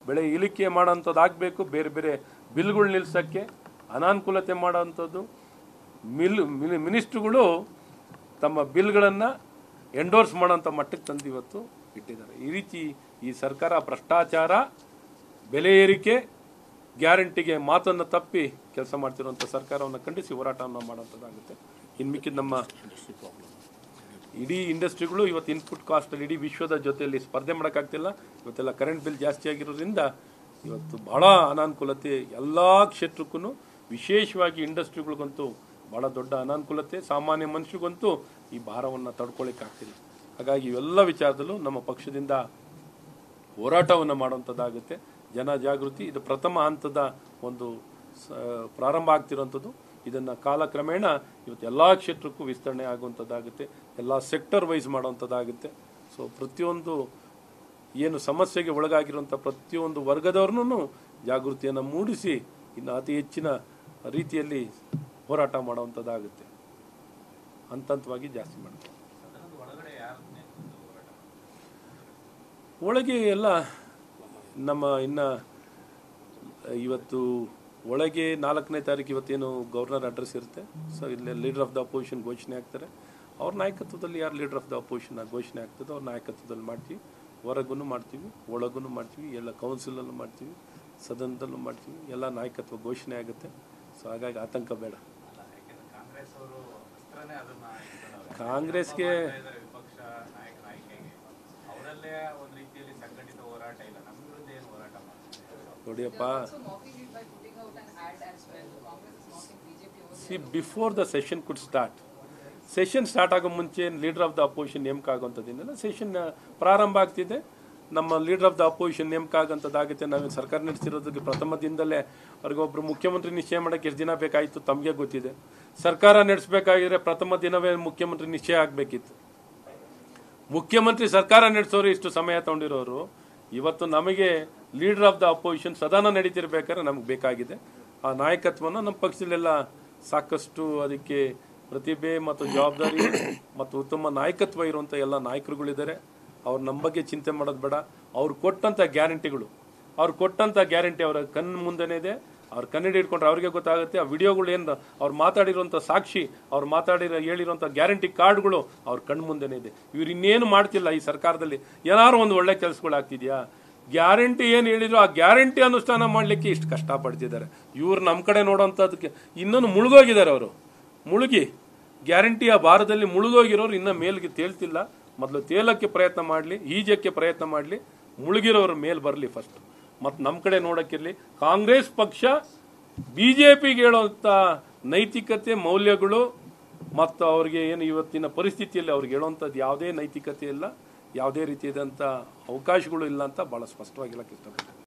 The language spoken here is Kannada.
ಬೆಳೆ ಇಳಿಕೆ ಮಾಡೋಂಥದ್ದು ಆಗಬೇಕು ಬೇರೆ ಬೇರೆ ಬಿಲ್ಗಳು ನಿಲ್ಸೋಕ್ಕೆ ಅನಾನುಕೂಲತೆ ಮಾಡೋವಂಥದ್ದು ಮಿಲ್ ಮಿನಿ- ಮಿನಿಸ್ಟ್ರುಗಳು ತಮ್ಮ ಬಿಲ್ಗಳನ್ನು ಎಂಡೋರ್ಸ್ ಮಾಡೋಂಥ ಮಟ್ಟಕ್ಕೆ ತಂದು ಇವತ್ತು ಇಟ್ಟಿದ್ದಾರೆ ಈ ರೀತಿ ಈ ಸರ್ಕಾರ ಭ್ರಷ್ಟಾಚಾರ ಬೆಲೆ ಏರಿಕೆ ಗ್ಯಾರಂಟಿಗೆ ಮಾತನ್ನು ತಪ್ಪಿ ಕೆಲಸ ಮಾಡ್ತಿರುವಂಥ ಸರ್ಕಾರವನ್ನು ಖಂಡಿಸಿ ಹೋರಾಟವನ್ನು ಮಾಡುವಂಥದ್ದಾಗುತ್ತೆ ಇನ್ನು ಮಿಕ್ಕಿದ ನಮ್ಮ ಇಡೀ ಇಂಡಸ್ಟ್ರಿಗಳು ಇವತ್ತು ಇನ್ಪುಟ್ ಕಾಸ್ಟಲ್ಲಿ ಇಡೀ ವಿಶ್ವದ ಜೊತೆಯಲ್ಲಿ ಸ್ಪರ್ಧೆ ಮಾಡೋಕ್ಕಾಗ್ತಿಲ್ಲ ಇವತ್ತೆಲ್ಲ ಕರೆಂಟ್ ಬಿಲ್ ಜಾಸ್ತಿ ಆಗಿರೋದ್ರಿಂದ ಇವತ್ತು ಬಹಳ ಅನಾನುಕೂಲತೆ ಎಲ್ಲ ಕ್ಷೇತ್ರಕ್ಕೂ ವಿಶೇಷವಾಗಿ ಇಂಡಸ್ಟ್ರಿಗಳಿಗಂತೂ ಬಹಳ ದೊಡ್ಡ ಅನಾನುಕೂಲತೆ ಸಾಮಾನ್ಯ ಮನುಷ್ಯರಿಗಂತೂ ಈ ಭಾರವನ್ನು ತಡ್ಕೊಳ್ಳಿಕ್ಕಾಗ್ತಿಲ್ಲ ಹಾಗಾಗಿ ಇವೆಲ್ಲ ವಿಚಾರದಲ್ಲೂ ನಮ್ಮ ಪಕ್ಷದಿಂದ ಹೋರಾಟವನ್ನು ಮಾಡುವಂಥದ್ದಾಗುತ್ತೆ ಜನ ಜಾಗೃತಿ ಇದು ಪ್ರಥಮ ಹಂತದ ಒಂದು ಸ- ಪ್ರಾರಂಭ ಆಗ್ತಿರೋಂಥದ್ದು ಇದನ್ನು ಕಾಲಕ್ರಮೇಣ ಇವತ್ತು ಎಲ್ಲ ಕ್ಷೇತ್ರಕ್ಕೂ ವಿಸ್ತರಣೆ ಆಗುವಂಥದ್ದಾಗುತ್ತೆ ಎಲ್ಲ ಸೆಕ್ಟರ್ ವೈಸ್ ಮಾಡುವಂಥದ್ದಾಗುತ್ತೆ ಸೊ ಪ್ರತಿಯೊಂದು ಏನು ಸಮಸ್ಯೆಗೆ ಒಳಗಾಗಿರುವಂಥ ಪ್ರತಿಯೊಂದು ವರ್ಗದವ್ರನ್ನೂ ಜಾಗೃತಿಯನ್ನು ಮೂಡಿಸಿ ಇನ್ನು ಅತಿ ಹೆಚ್ಚಿನ ರೀತಿಯಲ್ಲಿ ಹೋರಾಟ ಮಾಡುವಂಥದ್ದಾಗುತ್ತೆ ಹಂತ ಹಂತವಾಗಿ ಜಾಸ್ತಿ ಮಾಡ್ತೀವಿ ಒಳಗೆ ಎಲ್ಲ ನಮ್ಮ ಇನ್ನ ಇವತ್ತು ಒಳಗೆ ನಾಲ್ಕನೇ ತಾರೀಕು ಇವತ್ತೇನು ಗವರ್ನರ್ ಅಡ್ರೆಸ್ ಇರುತ್ತೆ ಸೊ ಇಲ್ಲಿ ಲೀಡರ್ ಆಫ್ ದ ಅಪೋಸಿಷನ್ ಘೋಷಣೆ ಆಗ್ತಾರೆ ಅವ್ರ ನಾಯಕತ್ವದಲ್ಲಿ ಯಾರು ಲೀಡರ್ ಆಫ್ ದ ಅಪೋಸಿಷನ್ ಘೋಷಣೆ ಆಗ್ತದೆ ಅವ್ರ ನಾಯಕತ್ವದಲ್ಲಿ ಮಾಡ್ತೀವಿ ಹೊರಗೂ ಮಾಡ್ತೀವಿ ಒಳಗೂ ಮಾಡ್ತೀವಿ ಎಲ್ಲ ಕೌನ್ಸಿಲಲ್ಲೂ ಮಾಡ್ತೀವಿ ಸದನದಲ್ಲೂ ಮಾಡ್ತೀವಿ ಎಲ್ಲ ನಾಯಕತ್ವ ಘೋಷಣೆ ಆಗುತ್ತೆ ಸೊ ಹಾಗಾಗಿ ಆತಂಕ ಬೇಡ ಕಾಂಗ್ರೆಸ್ ಅವರು ಅಸ್ತ್ರನೇ ಅದನ್ನ ಇಟ್ಕೊಂಡವ್ರೆ. ಕಾಂಗ್ರೆಸ್ಗೆ ಇದ್ದಾರೆ ವಿಪಕ್ಷ ನಾಯಕರ ಆಯ್ಕೆಗೆ ಅವರಲ್ಲೇ ಒಂದ್ ರೀತಿಯಲ್ಲಿ ಸಂಘಟಿತ ಹೋರಾಟ ಇಲ್ಲ ನಮ್ಮ ವಿರುದ್ಧ ಏನು ಹೋರಾಟ ಮಾಡ್ತಾರೆ ನೋಡಿಯಪ್ಪ also mocking it by putting out an ad as well. Congress is mocking BJP over see before the session could start session start ಆಗೋ ಮುಂಚೆ ಲೀಡರ್ ಆಫ್ ದ ಅಪೋಸಿಷನ್ ನೇಮಕ ಆಗುವಂಥದ್ದಿಲ್ಲ ಸೆಷನ್ ಪ್ರಾರಂಭ ಆಗ್ತಿದೆ ನಮ್ಮ ಲೀಡರ್ ಆಫ್ ದ ಅಪೋಸಿಷನ್ ನೇಮಕ ಆಗೋಂಥದ್ದಾಗುತ್ತೆ ನಾವು ಸರ್ಕಾರ ನಡೆಸಿರೋದಕ್ಕೆ ಪ್ರಥಮ ದಿನದಲ್ಲೇ ಅವ್ರಿಗೊಬ್ರು ಮುಖ್ಯಮಂತ್ರಿ ನಿಶ್ಚಯ ಮಾಡೋಕ್ಕೆ ಎಷ್ಟು ದಿನ ಬೇಕಾಯಿತು ತಮಗೆ ಗೊತ್ತಿದೆ ಸರ್ಕಾರ ನಡೆಸಬೇಕಾಗಿದ್ರೆ ಪ್ರಥಮ ದಿನವೇ ಮುಖ್ಯಮಂತ್ರಿ ನಿಶ್ಚಯ ಆಗಬೇಕಿತ್ತು ಮುಖ್ಯಮಂತ್ರಿ ಸರ್ಕಾರ ನಡೆಸೋರು ಇಷ್ಟು ಸಮಯ ತಗೊಂಡಿರೋರು ಇವತ್ತು ನಮಗೆ ಲೀಡರ್ ಆಫ್ ದ ಅಪೋಸಿಷನ್ ಸದನ ನಡೀತಿರ್ಬೇಕಾದ್ರೆ ನಮ್ಗೆ ಬೇಕಾಗಿದೆ ಆ ನಾಯಕತ್ವನ ನಮ್ಮ ಪಕ್ಷದಲ್ಲೆಲ್ಲ ಸಾಕಷ್ಟು ಅದಕ್ಕೆ ಪ್ರತಿಭೆ ಮತ್ತು ಜವಾಬ್ದಾರಿ ಮತ್ತು ಉತ್ತಮ ನಾಯಕತ್ವ ಇರುವಂಥ ಎಲ್ಲ ನಾಯಕರುಗಳಿದ್ದಾರೆ ಅವ್ರು ನಮ್ಮ ಬಗ್ಗೆ ಚಿಂತೆ ಮಾಡೋದು ಬೇಡ ಅವ್ರು ಕೊಟ್ಟಂಥ ಗ್ಯಾರಂಟಿಗಳು ಅವ್ರು ಕೊಟ್ಟಂಥ ಗ್ಯಾರಂಟಿ ಅವರ ಕಣ್ಣು ಮುಂದೆನೇ ಇದೆ ಅವ್ರು ಕನ್ನಡಿ ಹಿಡ್ಕೊಂಡ್ರೆ ಅವ್ರಿಗೆ ಗೊತ್ತಾಗುತ್ತೆ ಆ ವಿಡಿಯೋಗಳು ಏನು ಅವ್ರು ಮಾತಾಡಿರುವಂಥ ಸಾಕ್ಷಿ ಅವ್ರು ಮಾತಾಡಿರೋ ಹೇಳಿರುವಂಥ ಗ್ಯಾರಂಟಿ ಕಾರ್ಡ್ಗಳು ಅವ್ರ ಕಣ್ಣು ಮುಂದೆನೇ ಇದೆ ಇವ್ರು ಇನ್ನೇನು ಮಾಡ್ತಿಲ್ಲ ಈ ಸರ್ಕಾರದಲ್ಲಿ ಏನಾದ್ರು ಒಂದು ಒಳ್ಳೆ ಕೆಲಸಗಳು ಆಗ್ತಿದ್ಯಾ ಗ್ಯಾರಂಟಿ ಏನು ಹೇಳಿದ್ರು ಆ ಗ್ಯಾರಂಟಿ ಅನುಷ್ಠಾನ ಮಾಡಲಿಕ್ಕೆ ಇಷ್ಟು ಕಷ್ಟಪಡ್ತಿದ್ದಾರೆ ಇವ್ರು ನಮ್ಮ ಕಡೆ ನೋಡೋಂಥದಕ್ಕೆ ಇನ್ನೊಂದು ಮುಳುಗೋಗಿದ್ದಾರೆ ಅವರು ಮುಳುಗಿ ಗ್ಯಾರಂಟಿಯ ಭಾರದಲ್ಲಿ ಮುಳುಗೋಗಿರೋರು ಇನ್ನ ಮೇಲ್ಗೆ ತೇಲ್ತಿಲ್ಲ ಮೊದಲು ತೇಲಕ್ಕೆ ಪ್ರಯತ್ನ ಮಾಡಲಿ ಈಜಕ್ಕೆ ಪ್ರಯತ್ನ ಮಾಡಲಿ ಮುಳುಗಿರೋರು ಮೇಲ್ ಬರಲಿ ಫಸ್ಟ್ ಮತ್ತು ನಮ್ಮ ಕಡೆ ನೋಡಕ್ಕಿರಲಿ ಕಾಂಗ್ರೆಸ್ ಪಕ್ಷ ಬಿ ಜೆ ಪಿಗೆ ಹೇಳುವಂಥ ನೈತಿಕತೆ ಮೌಲ್ಯಗಳು ಮತ್ತು ಅವ್ರಿಗೆ ಏನು ಇವತ್ತಿನ ಪರಿಸ್ಥಿತಿಯಲ್ಲಿ ಅವ್ರಿಗೆ ಹೇಳುವಂಥದ್ದು ಯಾವುದೇ ನೈತಿಕತೆ ಇಲ್ಲ ಯಾವುದೇ ರೀತಿಯಾದಂಥ ಅವಕಾಶಗಳು ಇಲ್ಲ ಅಂತ ಭಾಳ ಸ್ಪಷ್ಟವಾಗಿ ಹೇಳಕ್ಕೆ ಇಷ್ಟಪಡ್ತೀನಿ